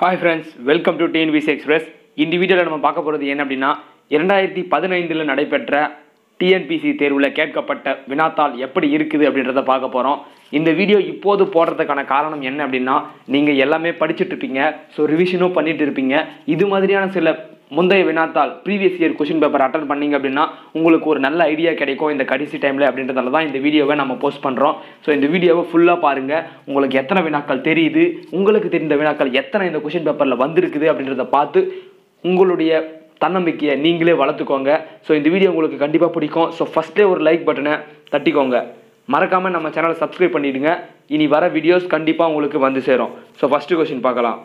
hi friends welcome to TNPSC express இந்த வீடியோவில் நம்ம பார்க்க போகிறது என்ன அப்படின்னா இரண்டாயிரத்தி பதினைந்தில் நடைபெற்ற டிஎன்பிசி தேர்வில் கேட்கப்பட்ட வினாத்தாள் எப்படி இருக்குது அப்படின்றத பார்க்க போகிறோம் இந்த வீடியோ இப்போது போடுறதுக்கான காரணம் என்ன அப்படின்னா நீங்கள் எல்லாமே படிச்சுட்டு இருப்பீங்க ஸோ ரிவிஷனும் பண்ணிட்டு இருப்பீங்க இது மாதிரியான சில முந்தைய வினாத்தாள் previous year question paper attend பண்ணீங்க அப்படின்னா உங்களுக்கு ஒரு நல்ல ஐடியா கிடைக்கும் இந்த கடைசி டைமில் அப்படின்றதால தான் இந்த வீடியோவை நம்ம போஸ்ட் பண்ணுறோம் ஸோ இந்த வீடியோவை ஃபுல்லாக பாருங்கள் உங்களுக்கு எத்தனை வினாக்கள் தெரியுது உங்களுக்கு தெரிந்த வினாக்கள் எத்தனை இந்த கொஷின் பேப்பரில் வந்திருக்குது அப்படின்றத பார்த்து உங்களுடைய தன்னம்பிக்கையை நீங்களே வளர்த்துக்கோங்க ஸோ இந்த வீடியோ உங்களுக்கு கண்டிப்பாக பிடிக்கும் ஸோ ஃபஸ்ட்டே ஒரு லைக் பட்டனை தட்டிக்கோங்க மறக்காமல் நம்ம சேனலை சப்ஸ்கிரைப் பண்ணிவிடுங்க இனி வர வீடியோஸ் கண்டிப்பாக உங்களுக்கு வந்து சேரும் ஸோ ஃபஸ்ட்டு கொஷின் பார்க்கலாம்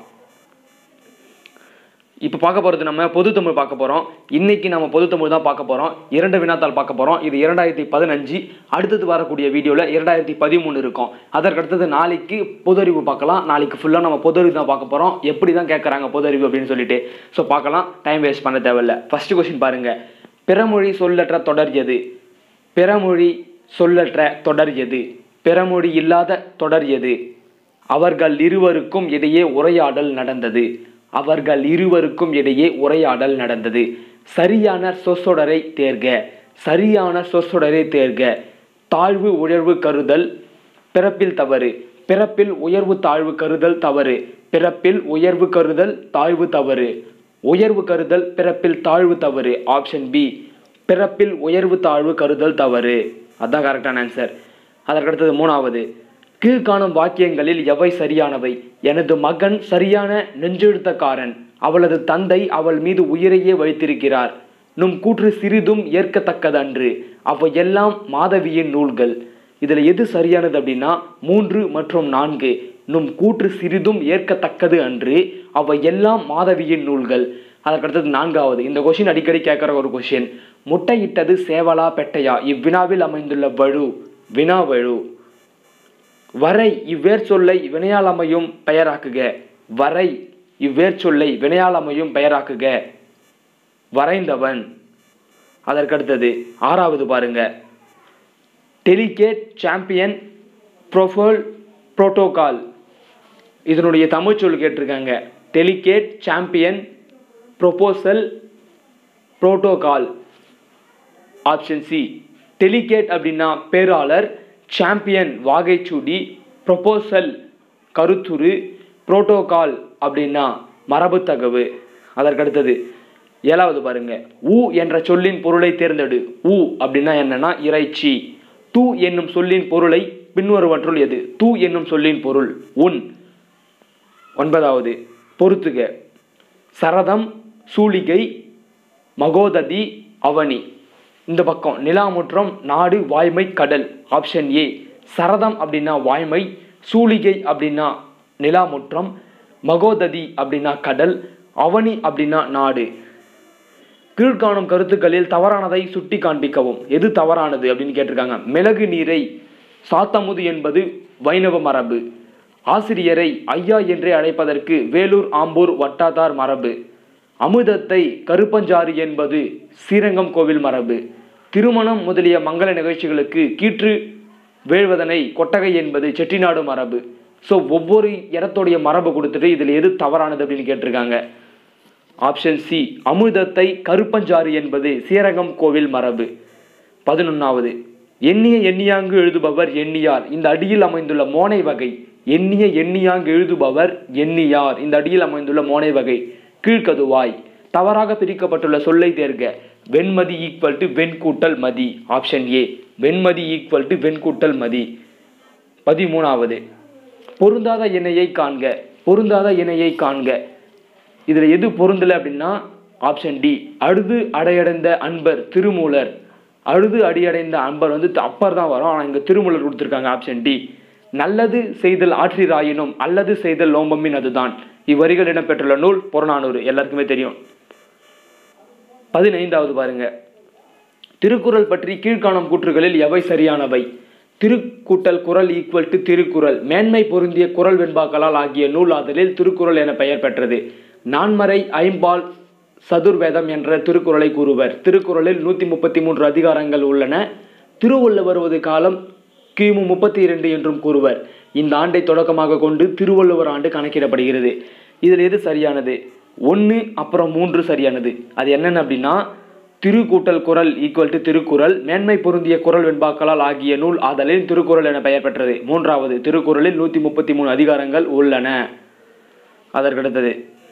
இப்போ பார்க்க போகிறது நம்ம பொது தமிழ் பார்க்க போகிறோம் இன்னைக்கு நம்ம பொது தமிழ் தான் பார்க்க போகிறோம் இரண்டு வினாத்தாள் பார்க்க போகிறோம் இது இரண்டாயிரத்தி பதினஞ்சு அடுத்தது வரக்கூடிய வீடியோவில் இரண்டாயிரத்தி பதிமூணு இருக்கும் அதற்கு அடுத்தது நாளைக்கு பொது அறிவு பார்க்கலாம் நாளைக்கு ஃபுல்லாக நம்ம பொது அறிவு தான் பார்க்க போகிறோம் எப்படி தான் கேட்குறாங்க பொது அறிவு அப்படின்னு சொல்லிட்டு ஸோ பார்க்கலாம் டைம் வேஸ்ட் பண்ண தேவையில்ல ஃபர்ஸ்ட் கொஸ்டின் பாருங்க பிறமொழி சொல்லற்ற தொடர் எது பிறமொழி சொல்லற்ற தொடர் எது பிறமொழி இல்லாத தொடர் எது அவர்கள் இருவருக்கும் இடையே உரையாடல் நடந்தது அவர்கள் இருவருக்கும் இடையே உரையாடல் நடந்தது சரியான சொற்றொடரை தேர்க சரியான சொற்றொடரை தேர்க தாழ்வு உயர்வு கருதல் பிறப்பில் தவறு பிறப்பில் உயர்வு தாழ்வு கருதல் தவறு பிறப்பில் உயர்வு கருதல் தாழ்வு தவறு உயர்வு கருதல் பிறப்பில் தாழ்வு தவறு ஆப்ஷன் பி பிறப்பில் உயர்வு தாழ்வு கருதல் தவறு அதான் கரெக்டான ஆன்சர் அதற்கடுத்தது மூணாவது கீழ்காணும் வாக்கியங்களில் எவை சரியானவை எனது மகன் சரியான நெஞ்செழுத்தக்காரன் அவளது தந்தை அவள் மீது உயிரையே வைத்திருக்கிறார் நும் கூற்று சிறிதும் ஏற்கத்தக்கதன்று அவை எல்லாம் மாதவியின் நூல்கள் இதில் எது சரியானது அப்படின்னா மூன்று மற்றும் நான்கு நும் கூற்று சிறிதும் ஏற்கத்தக்கது அன்று அவை எல்லாம் மாதவியின் நூல்கள் அதற்கடுத்தது நான்காவது இந்த கொஷின் அடிக்கடி கேட்குற ஒரு கொஷின் முட்டையிட்டது சேவலா பெட்டையா இவ்வினாவில் அமைந்துள்ள வழு வினா வழு வரை இவ்வேர் சொல்லை வினையால் அமையும் பெயராக்குக வரை இவ்வேர் சொல்லை வினையால் அமையும் பெயராக்குக வரைந்தவன் அதற்கடுத்தது ஆறாவது பாருங்க டெலிகேட் சாம்பியன் ப்ரோஃபோல் புரோட்டோகால் இதனுடைய தமிழ் சொல் கேட்டிருக்காங்க delegate champion proposal protocol option C delegate அப்படின்னா பேராளர் சாம்பியன் வாகைச்சூடி ப்ரொபோசல் கருத்துரு புரோட்டோகால் அப்படின்னா மரபு தகவு அதற்கடுத்தது ஏழாவது பாருங்க ஊ என்ற சொல்லின் பொருளை தேர்ந்தெடு ஊ அப்படின்னா என்னன்னா இறைச்சி தூ என்னும் சொல்லின் பொருளை பின்வருவற்றுள் எது தூ என்னும் சொல்லின் பொருள் உன் ஒன்பதாவது பொறுத்துக சரதம் சூளிகை மகோததி அவனி இந்த பக்கம் நிலாமுற்றம் நாடு வாய்மை கடல் ஆப்ஷன் ஏ சரதம் அப்படின்னா வாய்மை சூளிகை அப்படின்னா நிலாமுற்றம் மகோததி அப்படின்னா கடல் அவனி அப்படின்னா நாடு கீழ்காணும் கருத்துக்களில் தவறானதை சுட்டி காண்பிக்கவும் எது தவறானது அப்படின்னு கேட்டிருக்காங்க மிளகு நீரை சாத்தமுது என்பது வைணவ மரபு ஆசிரியரை ஐயா என்றே அழைப்பதற்கு வேலூர் ஆம்பூர் வட்டாதார் மரபு அமுதத்தை கருப்பஞ்சாறு என்பது ஸ்ரீரங்கம் கோவில் மரபு திருமணம் முதலிய மங்கள நிகழ்ச்சிகளுக்கு கீற்று வேழ்வதனை கொட்டகை என்பது செட்டிநாடு மரபு ஸோ ஒவ்வொரு இடத்துடைய மரபு கொடுத்துட்டு இதில் எது தவறானது அப்படின்னு கேட்டிருக்காங்க ஆப்ஷன் சி அமுதத்தை கருப்பஞ்சாறு என்பது ஸ்ரீரங்கம் கோவில் மரபு பதினொன்னாவது எண்ணிய எண்ணியாங்கு எழுதுபவர் எண்ணியார் இந்த அடியில் அமைந்துள்ள மோனை வகை எண்ணிய எண்ணியாங்கு எழுதுபவர் எண்ணியார் இந்த அடியில் அமைந்துள்ள மோனை வகை கீழ்கதுவாய் தவறாக பிரிக்கப்பட்டுள்ள சொல்லை தேர்க வெண்மதி ஈக்குவல் டு வெண்கூட்டல் மதி ஆப்ஷன் ஏ வெண்மதி ஈக்குவல் டு வெண்கூட்டல் மதி பதிமூணாவது பொருந்தாத இணையை காண்க பொருந்தாத இணையை காண்க இதில் எது பொருந்தலை அப்படின்னா ஆப்ஷன் டி அழுது அடையடைந்த அன்பர் திருமூலர் அழுது அடியடைந்த அன்பர் வந்து அப்பர் தான் வரும் ஆனால் இங்கே திருமூலர் கொடுத்துருக்காங்க ஆப்ஷன் டி நல்லது செய்தல் ஆற்றிராயினும் அல்லது செய்தல் லோம்பமின் அதுதான் இவ்வரிகள் இடம்பெற்றுள்ள நூல் புறநானூறு எல்லாருக்குமே தெரியும் பதினைந்தாவது பாருங்க திருக்குறள் பற்றி கீழ்காணும் கூற்றுகளில் எவை சரியானவை திருக்கூட்டல் குரல் ஈக்குவல் டு திருக்குறள் மேன்மை பொருந்திய குரல் வெண்பாக்களால் ஆகிய நூல் ஆதலில் திருக்குறள் என பெயர் பெற்றது நான்மறை ஐம்பால் சதுர்வேதம் என்ற திருக்குறளை கூறுவர் திருக்குறளில் நூற்றி முப்பத்தி மூன்று அதிகாரங்கள் உள்ளன திருவள்ளுவர் வருவது காலம் கிமு முப்பத்தி இரண்டு என்றும் கூறுவர் இந்த ஆண்டை தொடக்கமாக கொண்டு திருவள்ளுவர் ஆண்டு கணக்கிடப்படுகிறது இதில் எது சரியானது ஒன்று அப்புறம் மூன்று சரியானது அது என்னென்ன அப்படின்னா திருக்கூட்டல் குரல் ஈக்குவல் டு திருக்குறள் மேன்மை பொருந்திய குரல் வெண்பாக்களால் ஆகிய நூல் ஆதலின் திருக்குறள் என பெயர் பெற்றது மூன்றாவது திருக்குறளில் நூற்றி முப்பத்தி மூணு அதிகாரங்கள் உள்ளன அதற்கடுத்தது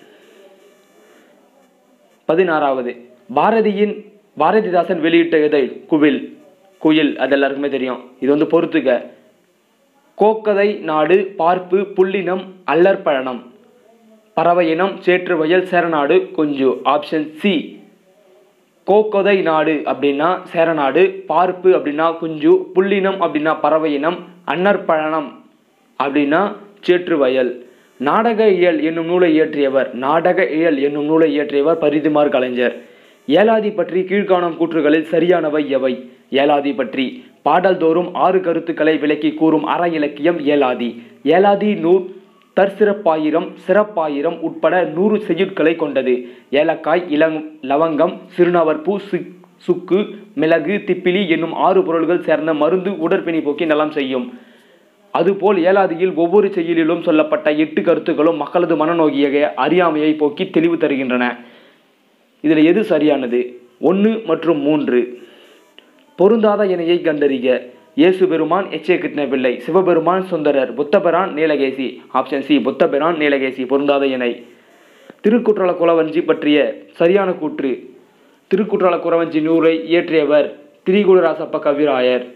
பதினாறாவது பாரதியின் பாரதிதாசன் வெளியிட்ட இதழ் குவில் குயில் அது எல்லாருக்குமே தெரியும் இது வந்து பொறுத்துக்க கோக்கதை நாடு பார்ப்பு புள்ளினம் அல்லற்பழனம் பறவை இனம் சேற்று வயல் சேரநாடு குஞ்சு ஆப்ஷன் சி கோக்கொதை நாடு அப்படின்னா சேரநாடு பார்ப்பு அப்படின்னா குஞ்சு புள்ளினம் அப்படின்னா பறவை இனம் அன்னற்பழனம் அப்படின்னா சேற்று வயல் நாடக இயல் என்னும் நூலை இயற்றியவர் நாடக இயல் என்னும் நூலை இயற்றியவர் பரிதிமார் கலைஞர் ஏலாதி பற்றி கீழ்காணும் கூற்றுகளில் சரியானவை எவை ஏலாதி பற்றி பாடல் தோறும் ஆறு கருத்துக்களை விளக்கி கூறும் அற இலக்கியம் ஏலாதி ஏலாதி நூல் தற்சிறப்பாயிரம் சிறப்பாயிரம் உட்பட நூறு செய்யுட்களை கொண்டது ஏலக்காய் இளங் லவங்கம் சிறுநவற்பூ சிக் சுக்கு மிளகு திப்பிலி என்னும் ஆறு பொருள்கள் சேர்ந்த மருந்து உடற்பிணி போக்கி நலம் செய்யும் அதுபோல் ஏலாதியில் ஒவ்வொரு செய்யுளிலும் சொல்லப்பட்ட எட்டு கருத்துக்களும் மக்களது மனநோகிய அறியாமையை போக்கி தெளிவு தருகின்றன இதில் எது சரியானது ஒன்று மற்றும் மூன்று பொருந்தாத இணையை கண்டறிக இயேசு பெருமான் எச்சே கிட்ன பிள்ளை சிவபெருமான் சுந்தரர் புத்தபிரான் நீலகேசி ஆப்ஷன் சி புத்தபிரான் நீலகேசி பொருந்தாத இணை திருக்குற்றல குலவஞ்சி பற்றிய சரியான கூற்று திருக்குற்றல குறவஞ்சி நூலை இயற்றியவர் திரிகுடராசப்ப கவிராயர்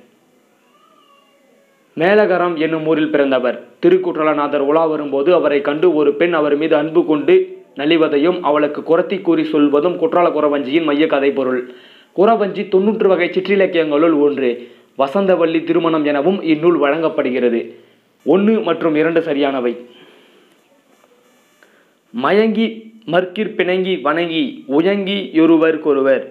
மேலகரம் என்னும் ஊரில் பிறந்தவர் திருக்குற்றலநாதர் உலா வரும்போது அவரை கண்டு ஒரு பெண் அவர் மீது அன்பு கொண்டு நலிவதையும் அவளுக்கு குரத்தி கூறி சொல்வதும் குற்றால குறவஞ்சியின் மைய கதை பொருள் குறவஞ்சி தொன்னூற்று வகை சிற்றிலக்கியங்களுள் ஒன்று வசந்தவல்லி திருமணம் எனவும் இந்நூல் வழங்கப்படுகிறது ஒன்று மற்றும் இரண்டு சரியானவை மயங்கி மற்கிற் பிணங்கி வணங்கி உயங்கி ஒருவருக்கொருவர்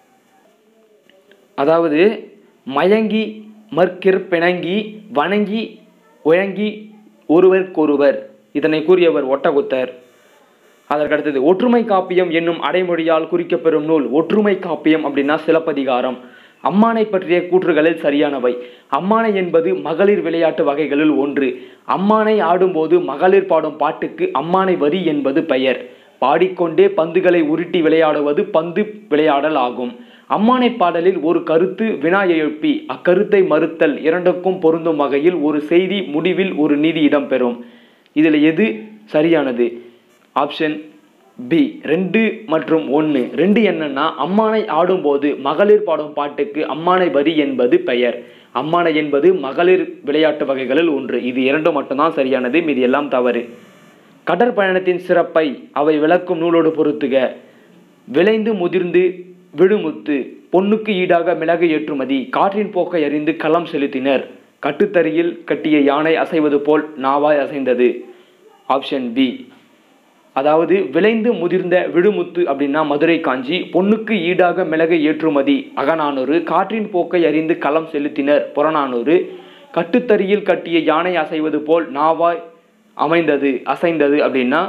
அதாவது மயங்கி மற்கிற் பிணங்கி வணங்கி உயங்கி ஒருவருக்கொருவர் இதனை கூறியவர் ஒட்டகுத்தர் அதற்கடுத்தது ஒற்றுமை காப்பியம் என்னும் அடைமொழியால் குறிக்கப்பெறும் நூல் ஒற்றுமை காப்பியம் அப்படின்னா சிலப்பதிகாரம் அம்மானை பற்றிய கூற்றுகளில் சரியானவை அம்மானை என்பது மகளிர் விளையாட்டு வகைகளில் ஒன்று அம்மானை ஆடும்போது மகளிர் பாடும் பாட்டுக்கு அம்மானை வரி என்பது பெயர் பாடிக்கொண்டே பந்துகளை உருட்டி விளையாடுவது பந்து விளையாடல் ஆகும் அம்மானை பாடலில் ஒரு கருத்து வினா எழுப்பி அக்கருத்தை மறுத்தல் இரண்டுக்கும் பொருந்தும் வகையில் ஒரு செய்தி முடிவில் ஒரு நீதி இடம்பெறும் இதில் எது சரியானது ஆப்ஷன் பி ரெண்டு மற்றும் ஒன்று ரெண்டு என்னன்னா அம்மானை ஆடும்போது மகளிர் பாடும் பாட்டுக்கு அம்மானை வரி என்பது பெயர் அம்மானை என்பது மகளிர் விளையாட்டு வகைகளில் ஒன்று இது இரண்டும் மட்டும்தான் சரியானது மீது எல்லாம் தவறு கடற்பயணத்தின் சிறப்பை அவை விளக்கும் நூலோடு பொருத்துக விளைந்து முதிர்ந்து விழுமுத்து பொன்னுக்கு ஈடாக மிளகு ஏற்றுமதி காற்றின் போக்கை அறிந்து களம் செலுத்தினர் கட்டுத்தறியில் கட்டிய யானை அசைவது போல் நாவாய் அசைந்தது ஆப்ஷன் பி அதாவது விளைந்து முதிர்ந்த விழுமுத்து அப்படின்னா மதுரை காஞ்சி பொன்னுக்கு ஈடாக மிளகு ஏற்றுமதி அகநானூறு காற்றின் போக்கை அறிந்து களம் செலுத்தினர் புறநானூறு கட்டுத்தறியில் கட்டிய யானை அசைவது போல் நாவாய் அமைந்தது அசைந்தது அப்படின்னா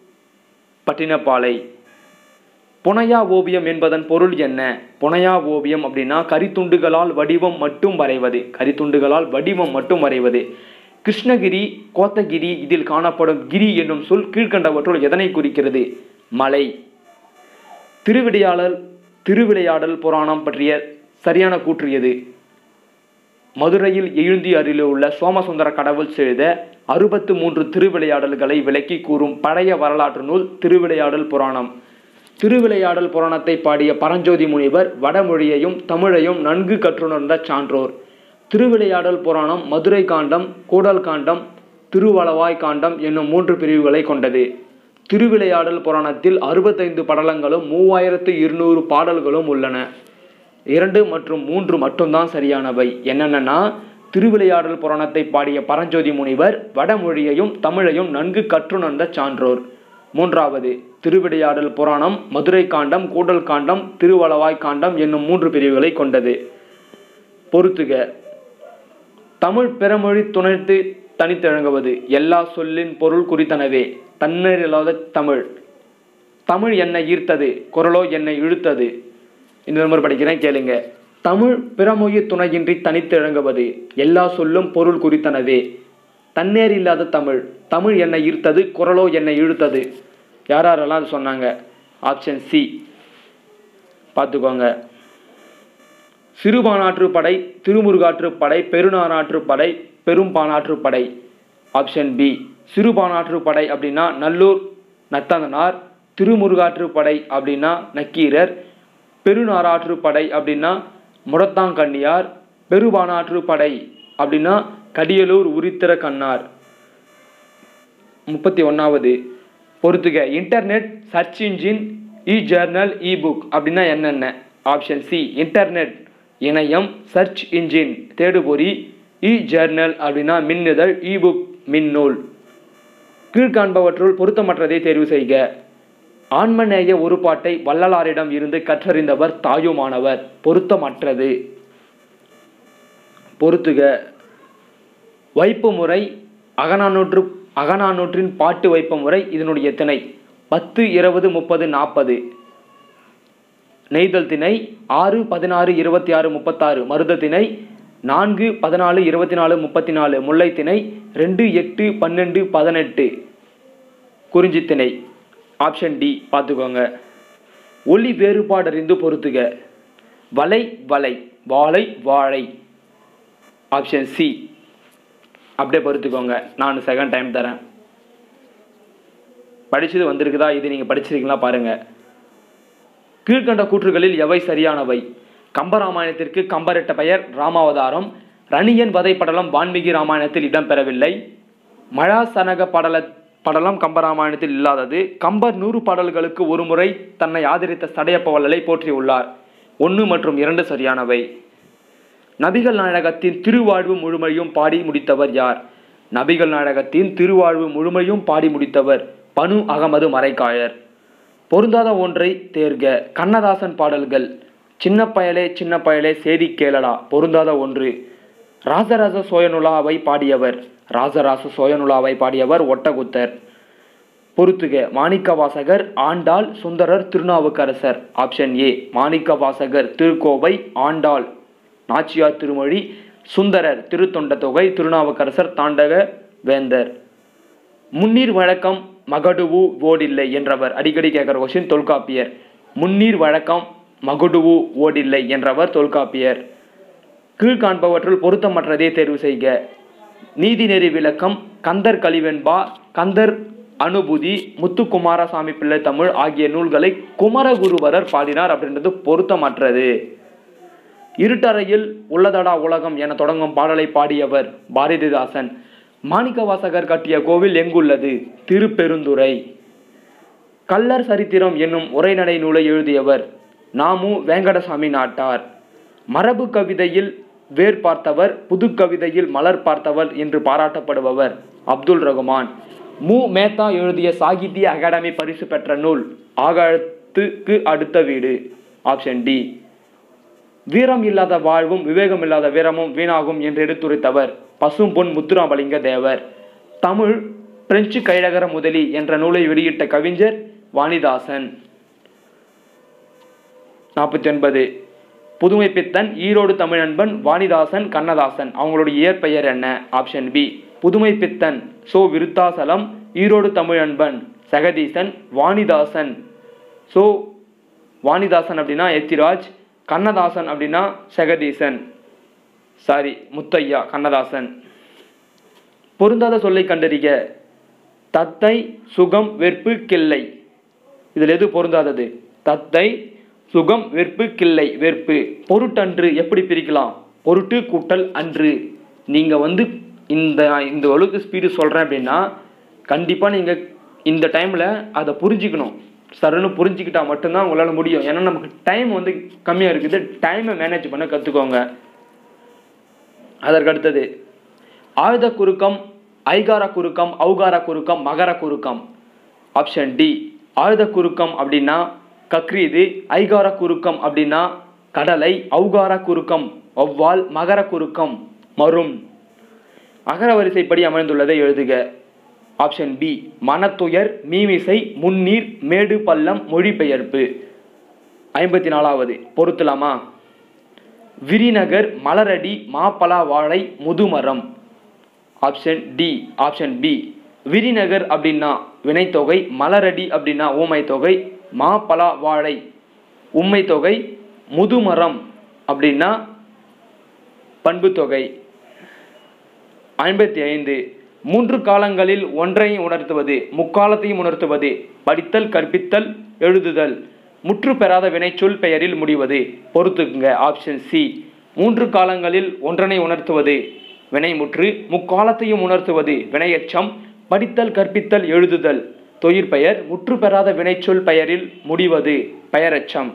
பட்டினப்பாலை புனையா ஓவியம் என்பதன் பொருள் என்ன புனையா ஓவியம் அப்படின்னா கரித்துண்டுகளால் வடிவம் மட்டும் வரைவது கரித்துண்டுகளால் வடிவம் மட்டும் வரைவது கிருஷ்ணகிரி கோத்தகிரி இதில் காணப்படும் கிரி என்னும் சொல் கீழ்கண்டவற்றுள் எதனை குறிக்கிறது மலை திருவிடையாடல் திருவிளையாடல் புராணம் பற்றிய சரியான கூற்று எது மதுரையில் எழுந்தி அருகில் உள்ள சோமசுந்தர கடவுள் செய்த அறுபத்து மூன்று திருவிளையாடல்களை விளக்கி கூறும் பழைய வரலாற்று நூல் திருவிளையாடல் புராணம் திருவிளையாடல் புராணத்தை பாடிய பரஞ்சோதி முனிவர் வடமொழியையும் தமிழையும் நன்கு கற்றுணர்ந்த சான்றோர் திருவிளையாடல் புராணம் மதுரை காண்டம் கூடல் காண்டம் திருவளவாய் காண்டம் என்னும் மூன்று பிரிவுகளை கொண்டது திருவிளையாடல் புராணத்தில் அறுபத்தைந்து படலங்களும் மூவாயிரத்து இருநூறு பாடல்களும் உள்ளன இரண்டு மற்றும் மூன்று மட்டும்தான் சரியானவை என்னென்னா திருவிளையாடல் புராணத்தை பாடிய பரஞ்சோதி முனிவர் வடமொழியையும் தமிழையும் நன்கு கற்றுணர்ந்த சான்றோர் மூன்றாவது திருவிளையாடல் புராணம் மதுரை காண்டம் கூடல் காண்டம் திருவளவாய் காண்டம் என்னும் மூன்று பிரிவுகளை கொண்டது பொறுத்துக தமிழ் பிறமொழி துணைத்து தனித்திழங்குவது எல்லா சொல்லின் பொருள் குறித்தனவே தன்னறியலாத தமிழ் தமிழ் என்னை ஈர்த்தது குரலோ என்னை இழுத்தது இந்த நம்பர் படிக்கிறேன் கேளுங்க தமிழ் பிறமொழி துணையின்றி தனித்திழங்குவது எல்லா சொல்லும் பொருள் குறித்தனவே தன்னேர் இல்லாத தமிழ் தமிழ் என்னை ஈர்த்தது குரலோ என்னை இழுத்தது யார் யாரெல்லாம் அது சொன்னாங்க ஆப்ஷன் சி பார்த்துக்கோங்க சிறுபானாற்று படை திருமுருகாற்று படை பெருநானாற்று படை பெரும்பானாற்று படை ஆப்ஷன் பி சிறுபானாற்று படை அப்படின்னா நல்லூர் நத்தந்தனார் திருமுருகாற்று படை அப்படின்னா நக்கீரர் பெருநாராற்று படை அப்படின்னா முடத்தாங்கண்ணியார் பெருபானாற்று படை அப்படின்னா கடியலூர் உரித்திர கண்ணார் முப்பத்தி ஒன்றாவது பொறுத்துக internet search engine e journal e book அப்படின்னா என்னென்ன ஆப்ஷன் சி இன்டர்நெட் இணையம் சர்ச் இன்ஜின் தேடுபொறி இ ஜர்னல் அப்படின்னா மின்னிதழ் இ புக் மின்னூல் கீழ்காண்பவற்றுள் பொருத்தமற்றதை தேர்வு செய்க ஆன்மநேய ஒருபாட்டை வள்ளலாரிடம் இருந்து கற்றறிந்தவர் தாயுமானவர் பொருத்தமற்றது பொருத்துக வைப்பு முறை அகநானூற்று அகநானூற்றின் பாட்டு வைப்பு முறை இதனுடைய திணை பத்து இருபது முப்பது நாற்பது நெய்தல் திணை ஆறு பதினாறு இருபத்தி ஆறு முப்பத்தாறு மருத திணை நான்கு பதினாலு இருபத்தி நாலு முப்பத்தி நாலு முல்லை திணை ரெண்டு எட்டு பன்னெண்டு பதினெட்டு குறிஞ்சி திணை ஆப்ஷன் டி பார்த்துக்கோங்க ஒளி வேறுபாடறிந்து பொறுத்துக வலை வலை வாழை வாழை ஆப்ஷன் சி அப்படியே பொறுத்துக்கோங்க நான் செகண்ட் டைம் தரேன் படிச்சது வந்திருக்குதா இது நீங்கள் படிச்சிருக்கீங்களா பாருங்க கீழ்கண்ட கூற்றுகளில் எவை சரியானவை கம்பராமாயணத்திற்கு கம்பரிட்ட பெயர் ராமாவதாரம் ரணியன் வதை படலம் வான்மீகி ராமாயணத்தில் இடம்பெறவில்லை மழாசனக படல படலம் கம்பராமாயணத்தில் இல்லாதது கம்பர் நூறு பாடல்களுக்கு ஒரு முறை தன்னை ஆதரித்த சடையப்ப வள்ளலை போற்றியுள்ளார் ஒன்று மற்றும் இரண்டு சரியானவை நபிகள் நாயகத்தின் திருவாழ்வு முழுமையும் பாடி முடித்தவர் யார் நபிகள் நாயகத்தின் திருவாழ்வு முழுமையும் பாடி முடித்தவர் பனு அகமது மரைக்காயர் பொருந்தாத ஒன்றை தேர்க கண்ணதாசன் பாடல்கள் சின்ன பயலே சின்ன பயலே சேதி கேளடா பொருந்தாத ஒன்று ராசராச சோயனுலாவை பாடியவர் ராசராச சோயனுலாவை பாடியவர் ஒட்டகுத்தர் பொறுத்துக Manikkavasagar Andal Sundarar Thirunavukkarasar option A Manikkavasagar Thirukkovai Andal Nachiyar Thirumozhi Sundarar Thiruthondathogai Thirunavukkarasar தாண்டக வேந்தர் முன்னீர் வழக்கம் மகடுவு ஓடில்லை என்றவர் அடிக்கடி கேட்குற கொஸ்டின் தொல்காப்பியர் முன்னீர் வழக்கம் மகுடுவு ஓடில்லை என்றவர் தொல்காப்பியர் கீழ்காண்பவற்றுள் பொருத்தமற்றதை தேர்வு செய்க நீதிநெறி விளக்கம் கந்தர் கலிவெண்பா கந்தர் அனுபூதி முத்துக்குமாரசாமி பிள்ளை தமிழ் ஆகிய நூல்களை குமரகுருவரர் பாடினார் அப்படின்றது பொருத்தமற்றது இருட்டறையில் உள்ளதடா உலகம் என தொடங்கும் பாடலை பாடியவர் பாரதிதாசன் மாணிக்கவாசகர் கட்டிய கோவில் எங்குள்ளது திருப்பெருந்துறை கள்ளர் சரித்திரம் என்னும் உரைநடை நூலை எழுதியவர் நாமு வேங்கடசாமி நாட்டார் மரபு கவிதையில் வேர் பார்த்தவர் புது கவிதையில் மலர் பார்த்தவர் என்று பாராட்டப்படுபவர் அப்துல் ரகுமான் மு மேத்தா எழுதிய சாகித்ய அகாடமி பரிசு பெற்ற நூல் ஆகாயத்துக்கு அடுத்த வீடு ஆப்ஷன் டி வீரம் இல்லாத வாழ்வும் விவேகம் இல்லாத வீரமும் வீணாகும் என்று எடுத்துரைத்தவர் பசும் பொன் முத்துராமலிங்க தேவர் தமிழ் பிரெஞ்சு கைழகர முதலி என்ற நூலை வெளியிட்ட கவிஞர் வாணிதாசன் நாற்பத்தி ஒன்பது புதுமை பித்தன் ஈரோடு தமிழன்பன் வாணிதாசன் கண்ணதாசன் அவங்களுடைய இயற்பெயர் என்ன option B Pudhumaipithan So Viruthachalam Erode Tamilanban Jagadeesan Vanidasan so Vanidasan அப்படின்னா எத்திராஜ் கண்ணதாசன் அப்படின்னா ஜெகதீசன் சாரி முத்தையா கண்ணதாசன் பொருந்தாத சொல்லை கண்டறிக தத்தை சுகம் வெறுப்பு கிள்ளை இதில் எது பொருந்தாதது தத்தை சுகம் வெறுப்பு கிள்ளை வெறுப்பு பொருட்டன்று எப்படி பிரிக்கலாம் பொருட்டு கூட்டல் அன்று நீங்கள் வந்து இந்த இந்த அளவுக்கு ஸ்பீடு சொல்கிறேன் அப்படின்னா கண்டிப்பாக நீங்கள் இந்த டைமில் அதை புரிஞ்சுக்கணும் சருன்னு புரிஞ்சுக்கிட்டா மட்டும்தான் உங்களால் முடியும் ஏன்னா நமக்கு டைம் வந்து கம்மியாக இருக்குது டைமை மேனேஜ் பண்ண கற்றுக்கோங்க அதற்கு அடுத்தது ஆயுத குறுக்கம் ஐகார குறுக்கம் ஔகார குறுக்கம் மகர குறுக்கம் ஆப்ஷன் டி ஆயுத குறுக்கம் அப்படின்னா கக்ரீது ஐகார குறுக்கம் அப்படின்னா கடலை ஔகார குறுக்கம் ஒவ்வால் மகர குறுக்கம் மரும் அகர வரிசைப்படி அமைந்துள்ளதை எழுதுக ஆப்ஷன் பி மனத்துயர் மீமிசை முன்னீர் மேடு பள்ளம் மொழிபெயர்ப்பு ஐம்பத்தி நாலாவது பொருத்தலாமா விரிநகர் மலரடி மாப்பலா வாழை முதுமரம் ஆப்ஷன் டி ஆப்ஷன் பி விரிநகர் அப்படின்னா வினைத்தொகை மலரடி அப்படின்னா ஊமை தொகை மாப்பலா வாழை உம்மை தொகை முதுமரம் அப்படின்னா பண்புத்தொகை ஐம்பத்தி ஐந்து மூன்று காலங்களில் ஒன்றையும் உணர்த்துவது முக்காலத்தையும் உணர்த்துவது படித்தல் கற்பித்தல் எழுதுதல் முற்று பெறாத வினைச்சொல் பெயரில் முடிவது பொறுத்துக்குங்க ஆப்ஷன் சி மூன்று காலங்களில் ஒன்றனை உணர்த்துவது வினைமுற்று முக்காலத்தையும் உணர்த்துவது வினையச்சம் படித்தல் கற்பித்தல் எழுதுதல் தொழிற்பெயர் முற்று பெறாத வினைச்சொல் பெயரில் முடிவது பெயரச்சம்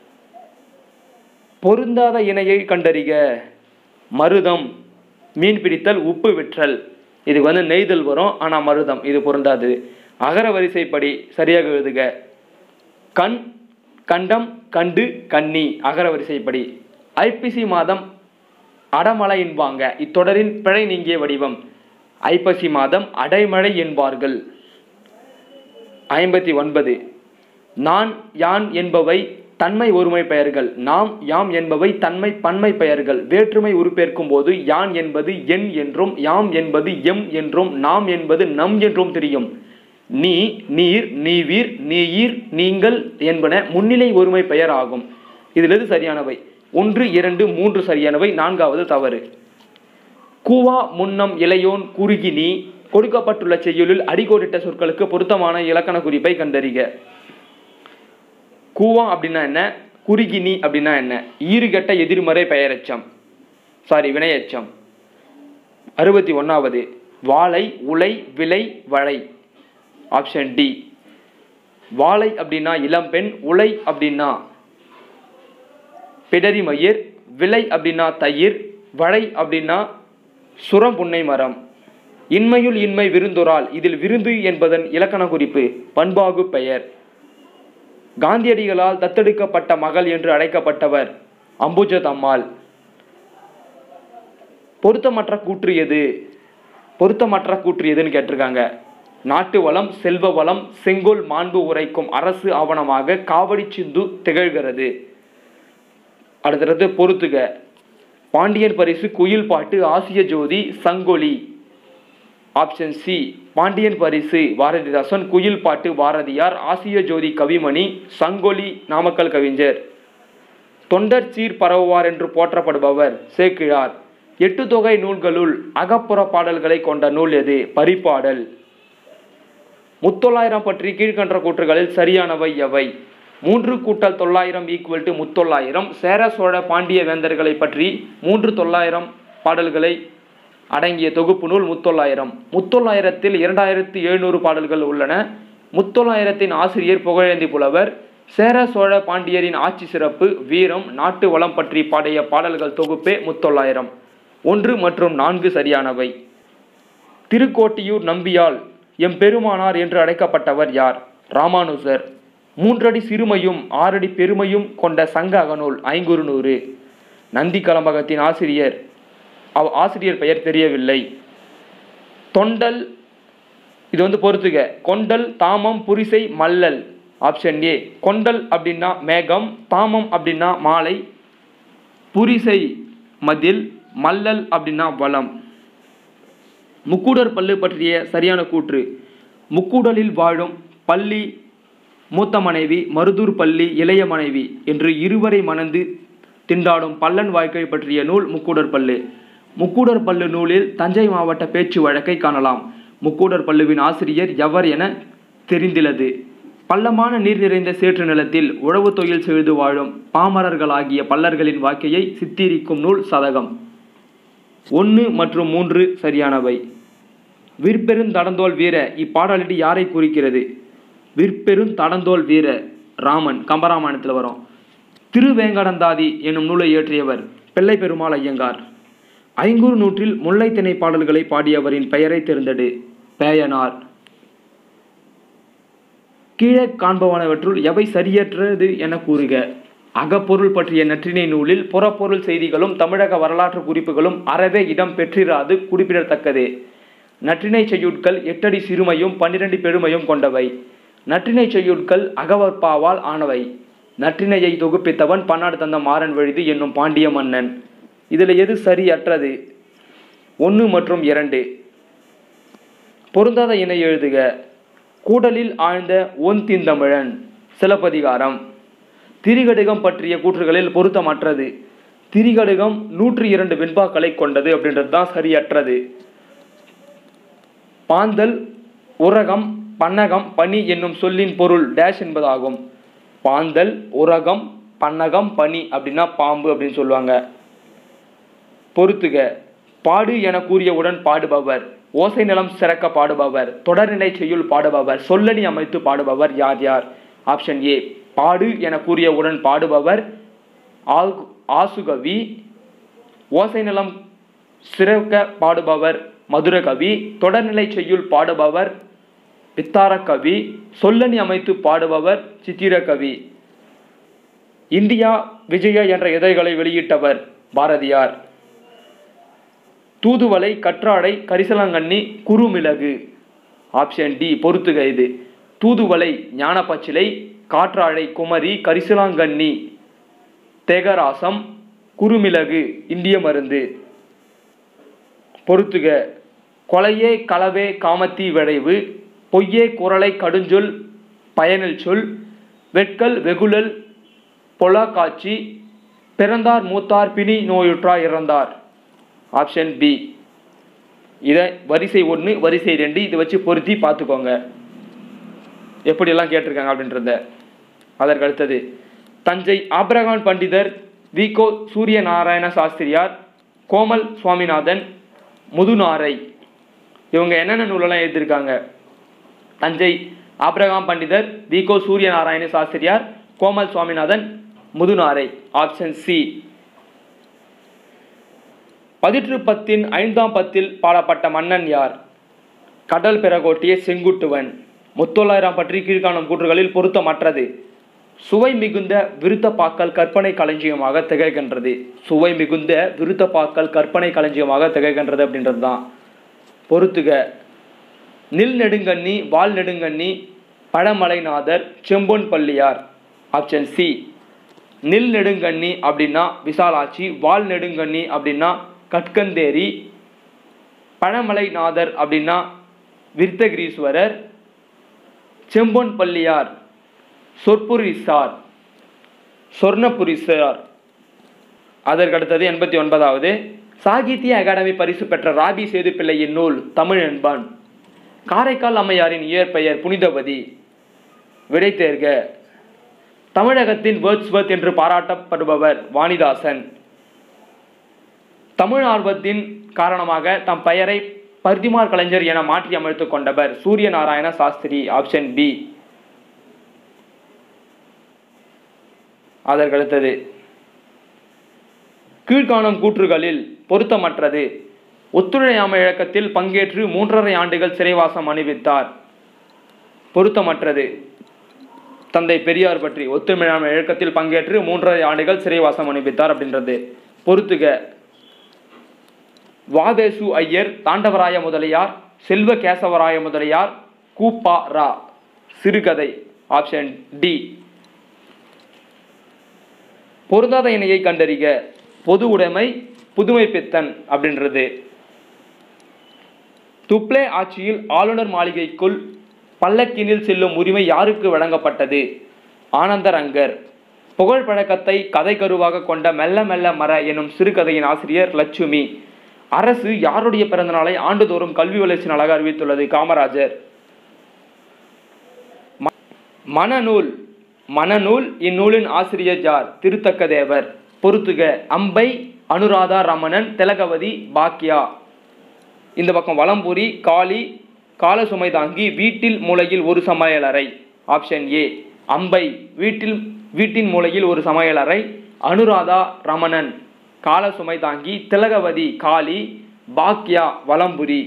பொருந்தாத இணையை கண்டறிக மருதம் மீன் பிடித்தல் உப்பு விற்றல் இதுக்கு வந்து நெய்தல் வரும் ஆனால் மருதம் இது பொருந்தாது அகர வரிசைப்படி சரியாக எழுதுக கண் கண்டம் கண்டு கன்னி அகர வரிசைப்படி ஐப்பசி மாதம் அடமழை என்பாங்க இத்தொடரின் பிழை நீங்கிய வடிவம் ஐப்பசி மாதம் அடைமழை என்பார்கள் ஐம்பத்தி ஒன்பது நான் யான் என்பவை தன்மை ஒருமை பெயர்கள் நாம் யாம் என்பவை தன்மை பன்மை பெயர்கள் வேற்றுமை உருப்பேற்கும் போது யான் என்பது என் என்றும் யாம் என்பது எம் என்றும் நாம் என்பது நம் என்றும் தெரியும் நீ நீர் நீவீர் நீயீர் நீங்கள் என்பன முன்னிலை ஒருமை பெயர் ஆகும் இதில் எது சரியானவை ஒன்று இரண்டு மூன்று சரியானவை நான்காவது தவறு கூவா முன்னம் இளையோன் குறுகினி கொடுக்கப்பட்டுள்ள செய்யுளில் அடிக்கோடிட்ட சொற்களுக்கு பொருத்தமான இலக்கண குறிப்பை கண்டறிக கூவா அப்படின்னா என்ன குறுகினி அப்படின்னா என்ன ஈறுகெட்ட எதிர்மறை பெயரெச்சம் சாரி வினையெச்சம் அறுபத்தி ஒன்றாவது வாழை உலை விலை வளை ஆப்ஷன் டி வாழை அப்படின்னா இளம்பெண் உலை அப்படின்னா பிடரி மயிர் விலை அப்படின்னா தயிர் வளை அப்படின்னா சுரம் புன்னை மரம் இன்மையுள் இன்மை விருந்தொரால் இதில் விருந்து என்பதன் இலக்கண குறிப்பு பண்பாகு பெயர் காந்தியடிகளால் தத்தெடுக்கப்பட்ட மகள் என்று அழைக்கப்பட்டவர் அம்புஜத் அம்மாள் பொருத்தமற்ற கூற்று எது பொருத்தமற்ற கூற்று எதுன்னு கேட்டிருக்காங்க நாட்டு வளம் செல்வ வளம் செங்கோல் மாண்பு உரைக்கும் அரசு ஆவணமாக காவடி சிந்து திகழ்கிறது அடுத்தது பொறுத்துக பாண்டியன் பரிசு குயில் பாட்டு ஆசிய ஜோதி சங்கொலி ஆப்ஷன் சி பாண்டியன் பரிசு பாரதிதாசன் குயில் பாட்டு பாரதியார் ஆசிய ஜோதி கவிமணி சங்கொலி நாமக்கல் கவிஞர் தொண்டர் சீர் பரவுவார் என்று போற்றப்படுபவர் சேக்கிழார் எட்டு தொகை நூல்களுள் அகப்புற பாடல்களை கொண்ட நூல் எது பரிபாடல் முத்தொள்ளாயிரம் பற்றி கீழ்கண்ட கூற்றுகளில் சரியானவை எவை மூன்று கூட்டல் தொள்ளாயிரம் ஈக்குவல் டு முத்தொள்ளாயிரம் சேர சோழ பாண்டிய வேந்தர்களை பற்றி மூன்று தொள்ளாயிரம் பாடல்களை அடங்கிய தொகுப்பு நூல் முத்தொள்ளாயிரம் முத்தொள்ளாயிரத்தில் இரண்டாயிரத்தி எழுநூறு பாடல்கள் உள்ளன முத்தொள்ளாயிரத்தின் ஆசிரியர் புகழேந்தி புலவர் சேர சோழ பாண்டியரின் ஆட்சி சிறப்பு வீரம் நாட்டு வளம் பற்றி பாடிய பாடல்கள் தொகுப்பே முத்தொள்ளாயிரம் ஒன்று மற்றும் நான்கு சரியானவை திருக்கோட்டியூர் நம்பியால் எம்பெருமானார் என்று அழைக்கப்பட்டவர் யார் ராமானுசர் மூன்றடி சிறுமையும் ஆறடி பெருமையும் கொண்ட சங்க அகநூல் ஐங்குறுநூறு நந்தி கலம்பகத்தின் ஆசிரியர் அவ் ஆசிரியர் பெயர் தெரியவில்லை தொண்டல் இது வந்து பொறுத்துக கொண்டல் தாமம் புரிசை மல்லல் ஆப்ஷன் ஏ கொண்டல் அப்படின்னா மேகம் தாமம் அப்படின்னா மாலை புரிசை மதில் மல்லல் அப்படின்னா வளம் முக்கூடர் பல்லு பற்றிய சரியான கூற்று முக்கூடலில் வாழும் பள்ளி மூத்த மனைவி மருதூர் பள்ளி இளைய மனைவி என்று இருவரை மணந்து திண்டாடும் பல்லன் வாழ்க்கை பற்றிய நூல் முக்கூடர் பல்லு முக்கூடர் பல்லு நூலில் தஞ்சை மாவட்ட பேச்சு வழக்கை காணலாம் முக்கூடர் பல்லுவின் ஆசிரியர் எவர் என தெரிந்துள்ளது பள்ளமான நீர் நிறைந்த சேற்று நிலத்தில் உழவு தொழில் செய்து வாழும் பாமரர்களாகிய பல்லர்களின் வாழ்க்கையை சித்தரிக்கும் நூல் சதகம் ஒன்று மற்றும் மூன்று சரியானவை விற்பெருந்தடந்தோல் வீர இப்பாடலிட்டு யாரை குறிக்கிறது விற்பெருந்தடந்தோல் வீர ராமன் கம்பராமாயணத்தில் வரும் திருவேங்கடந்தாதி என்னும் நூலை இயற்றியவர் பிள்ளை பெருமாள் ஐயங்கார் ஐங்கூறு நூற்றில் முல்லைத்திணை பாடல்களை பாடியவரின் பெயரை தேர்ந்தெடு பேயனார் கீழே காண்பவனவற்றுள் எவை சரியற்றது என கூறுக அகப்பொருள் பற்றிய நற்றினை நூலில் புறப்பொருள் செய்திகளும் தமிழக வரலாற்று குறிப்புகளும் அறவே இடம் பெற்றிராது குறிப்பிடத்தக்கதே நற்றினை செய்யுட்கள் எட்டடி சிறுமையும் பன்னிரண்டு பெருமையும் கொண்டவை நற்றினை செய்யுட்கள் அகவற்பாவால் ஆனவை நற்றினையை தொகுப்பித்தவன் பன்னாடு தந்த மாறன் வழுதி என்னும் பாண்டிய மன்னன் இதில் எது சரியற்றது ஒன்று மற்றும் இரண்டு பொருந்தாத இணை எழுதுக கூடலில் ஆழ்ந்த ஒன் தீந்தமிழன் சிலப்பதிகாரம் திரிகடுகம் பற்றிய கூற்றுகளில் பொருத்தமற்றது திரிகடுகம் நூற்றி இரண்டு வெண்பாக்களை கொண்டது அப்படின்றது தான் சரியற்றது பாந்தல் உரகம் பன்னகம் பனி என்னும் சொல்லின் பொருள் டேஷ் என்பதாகும் பாந்தல் உரகம் பன்னகம் பனி அப்படின்னா பாம்பு அப்படின்னு சொல்லுவாங்க பொறுத்துக பாடு என கூறியவுடன் பாடுபவர் ஓசை நிலம் சிறக்க பாடுபவர் தொடர்நிலை செய்யுள் பாடுபவர் சொல்லணி அமைத்து பாடுபவர் யார் யார் ஆப்ஷன் ஏ பாடு என கூறியவுடன் பாடுபவர் ஆகு- ஆசுகவி ஓசை நிலம் சிறக்க பாடுபவர் மதுரகவி தொடர்நிலை செய்யுள் பாடுபவர் பித்தாரக்கவி சொல்லணி அமைத்து பாடுபவர் சித்திரக்கவி இந்தியா விஜய என்ற இதழ்களை வெளியிட்டவர் பாரதியார் தூதுவளை கற்றாழை கரிசலாங்கண்ணி குறுமிளகு ஆப்ஷன் டி பொறுத்துக இது தூதுவளை ஞானப்பச்சிலை காற்றாழை குமரி கரிசலாங்கண்ணி தேகராசம் குறுமிளகு இந்திய மருந்து பொறுத்துக கொலையே களவே காமத்தி விளைவு பொய்யே குரலை கடுஞ்சொல் பயனில் சொல் வெட்கல் வெகுழல் பொலாக்காட்சி பிறந்தார் மூத்தார் பிணி நோயுற்றார் இறந்தார் ஆப்ஷன் பி இதை வரிசை ஒன்று வரிசை ரெண்டு இதை வச்சு பொருத்தி பார்த்துக்கோங்க எப்படியெல்லாம் கேட்டிருக்காங்க அப்படின்றத அதற்கு அடுத்தது தஞ்சை ஆப்ரகான் பண்டிதர் விகோ சூரிய நாராயண சாஸ்திரியார் கோமல் சுவாமிநாதன் முதுநாரை இவங்க என்னென்ன நூலெல்லாம் எழுதியிருக்காங்க தஞ்சை ஆப்ரகாம் பண்டிதர் விகோ சூரிய நாராயண சாஸ்திரியார் கோமல் சுவாமிநாதன் முதுநாரை ஆப்ஷன் சி பதிற்று பத்தின் ஐந்தாம் பத்தில் பாடப்பட்ட மன்னன் யார் கடல் பெறகோட்டிய செங்குட்டுவன் முத்தொள்ளாயிரம் பற்றி கீழ்காணும் கூற்றுகளில் பொருத்தமற்றது சுவை மிகுந்த விருத்தப்பாக்கள் கற்பனை களஞ்சியமாக திகழ்கின்றது சுவை மிகுந்த விருத்தப்பாக்கள் கற்பனை களஞ்சியமாக திகழ்கின்றது அப்படின்றது தான் பொறுத்துக நில் நெடுங்கண்ணி வால் நெடுங்கண்ணி பழமலைநாதர் செம்பொன் பள்ளியார் ஆப்ஷன் சி நில் நெடுங்கண்ணி அப்படின்னா விசாலாட்சி வால் நெடுங்கண்ணி அப்படின்னா கட்கந்தேரி பழமலைநாதர் அப்படின்னா விருத்தகிரீஸ்வரர் செம்பொன் பள்ளியார் சொற்புரிசார் சொர்ணபுரிசார் அதற்கடுத்தது எண்பத்தி ஒன்பதாவது சாகித்ய அகாடமி பரிசு பெற்ற ராபி சேதுப்பிள்ளையின் நூல் தமிழ் என்பான் காரைக்கால் அம்மையாரின் இயற்பெயர் புனிதவதி விடை தேர்க தமிழகத்தின் வேர்ட்ஸ்வர்த் என்று பாராட்டப்படுபவர் வாணிதாசன் தமிழ் ஆர்வத்தின் காரணமாக தம் பெயரை பர்திமார் கலைஞர் என மாற்றி அமைத்துக் கொண்டவர் சூரிய நாராயண சாஸ்திரி ஆப்ஷன் பி அதற்கடுத்தது கீழ்காணும் கூற்றுகளில் பொருத்தமற்றது ஒத்துழையாமை இயக்கத்தில் பங்கேற்று மூன்றரை ஆண்டுகள் சிறைவாசம் அனுபவித்தார் பொருத்தமற்றது தந்தை பெரியார் பற்றி ஒத்துழையாமை இயக்கத்தில் பங்கேற்று மூன்றரை ஆண்டுகள் சிறைவாசம் அனுபவித்தார் அப்படின்றது பொறுத்துக வாவேசு ஐயர் தாண்டவராய முதலியார் செல்வ கேசவராய முதலியார் கூப்பா ரா சிறுகதை ஆப்ஷன் டி பொருந்தாத இணையை கண்டறிக பொது உடைமை புதுமை பித்தன் அப்படின்றது துப்ளே ஆட்சியில் ஆளுநர் மாளிகைக்குள் பல்லக்கினில் செல்லும் உரிமை யாருக்கு வழங்கப்பட்டது ஆனந்தரங்கர் புகழ் பழக்கத்தை கதை கருவாக கொண்ட மெல்ல மெல்ல மர எனும் சிறுகதையின் ஆசிரியர் லட்சுமி அரசு யாருடைய பிறந்தநாளை ஆண்டுதோறும் கல்வி வளர்ச்சி நாளாக அறிவித்துள்ளது காமராஜர் ம- மனநூல் மனநூல் இந்நூலின் ஆசிரியர் யார் திருத்தக்க தேவர் பொறுத்துக அம்பை அனுராதா ரமணன் திலகவதி பாக்கியா இந்த பக்கம் வலம்புரி காளி காலசுமை தாங்கி வீட்டில் மூலையில் ஒரு சமையலறை ஆப்ஷன் ஏ அம்பை வீட்டில் வீட்டின் மூலையில் ஒரு சமையலறை அனுராதா ரமணன் காலசுமை தாங்கி திலகவதி காளி பாக்யா வலம்புரி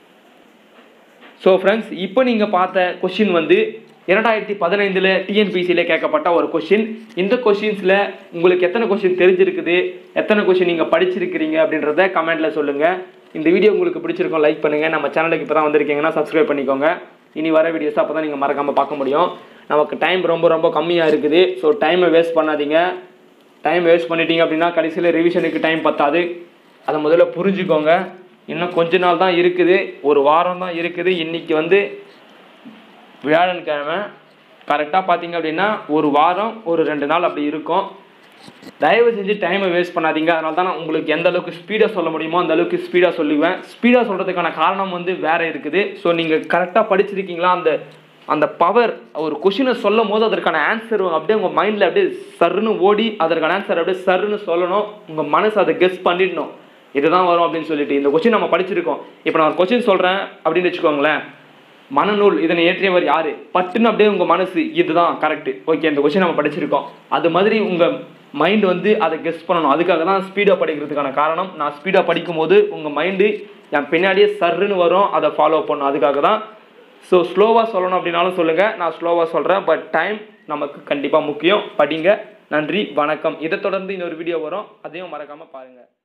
ஸோ ஃப்ரெண்ட்ஸ் இப்போ நீங்கள் பார்த்த கொஷின் வந்து இரண்டாயிரத்தி பதினைந்தில் டிஎன்பிசியில் கேட்கப்பட்ட ஒரு கொஷின் இந்த கொஷின்ஸில் உங்களுக்கு எத்தனை கொஷின் தெரிஞ்சிருக்குது எத்தனை கொஷின் நீங்கள் படிச்சிருக்கிறீங்க அப்படின்றத கமெண்ட்டில் சொல்லுங்கள் இந்த வீடியோ உங்களுக்கு பிடிச்சிருக்கோம் லைக் பண்ணுங்கள் நம்ம சேனலுக்கு இப்போ தான் வந்திருக்கீங்கன்னா சப்ஸ்கிரைப் பண்ணிக்கோங்க இனி வர வீடியோஸ் அப்போ தான் நீங்கள் மறக்காமல் பார்க்க முடியும் நமக்கு டைம் ரொம்ப ரொம்ப கம்மியாக இருக்குது ஸோ டைமை வேஸ்ட் பண்ணாதீங்க டைம் வேஸ்ட் பண்ணிட்டீங்க அப்படின்னா கடைசியில் ரிவிஷனுக்கு டைம் பத்தாது அதை முதல்ல புரிஞ்சுக்கோங்க இன்னும் கொஞ்ச நாள் தான் இருக்குது ஒரு வாரம் தான் இருக்குது இன்னைக்கு வந்து வியாழன்கிழமை கரெக்டாக பார்த்தீங்க அப்படின்னா ஒரு வாரம் ஒரு ரெண்டு நாள் அப்படி இருக்கும் தயவு செஞ்சு டைமை வேஸ்ட் பண்ணாதீங்க அதனால தான் நான் உங்களுக்கு எந்த அளவுக்கு ஸ்பீடாக சொல்ல முடியுமோ அந்த அளவுக்கு ஸ்பீடாக சொல்லுவேன் ஸ்பீடாக சொல்கிறதுக்கான காரணம் வந்து வேற இருக்குது ஸோ நீங்கள் கரெக்டாக படிச்சிருக்கீங்களா அந்த அந்த பவர் ஒரு கொஷினை சொல்லும் போது அதற்கான ஆன்சர் அப்படியே உங்கள் மைண்டில் அப்படியே சர்ன்னு ஓடி அதற்கான ஆன்சர் அப்படியே சர்ன்னு சொல்லணும் உங்கள் மனசு அதை கெஸ் பண்ணிடணும் இதுதான் வரும் அப்படின்னு சொல்லிட்டு இந்த கொஷின் நம்ம படிச்சிருக்கோம் இப்போ நான் ஒரு கொஷின் சொல்கிறேன் அப்படின்னு வச்சுக்கோங்களேன் மனநூல் இதனை இயற்றியவர் யாரு பட்டுன்னு அப்படியே உங்க மனசு இதுதான் கரெக்ட் ஓகே இந்த கொஸ்டின் நம்ம படிச்சிருக்கோம் அது மாதிரி உங்க மைண்ட் வந்து அதை கெஸ் பண்ணணும் அதுக்காக தான் ஸ்பீடாக படிக்கிறதுக்கான காரணம் நான் ஸ்பீடாக படிக்கும்போது உங்கள் மைண்டு என் பின்னாடியே சர்ருன்னு வரும் அதை ஃபாலோ பண்ணும் அதுக்காக தான் ஸோ ஸ்லோவாக சொல்லணும் அப்படின்னாலும் சொல்லுங்கள் நான் ஸ்லோவாக சொல்கிறேன் பட் டைம் நமக்கு கண்டிப்பாக முக்கியம் படிங்க நன்றி வணக்கம் இதை தொடர்ந்து இன்னொரு வீடியோ வரும் அதையும் மறக்காமல் பாருங்கள்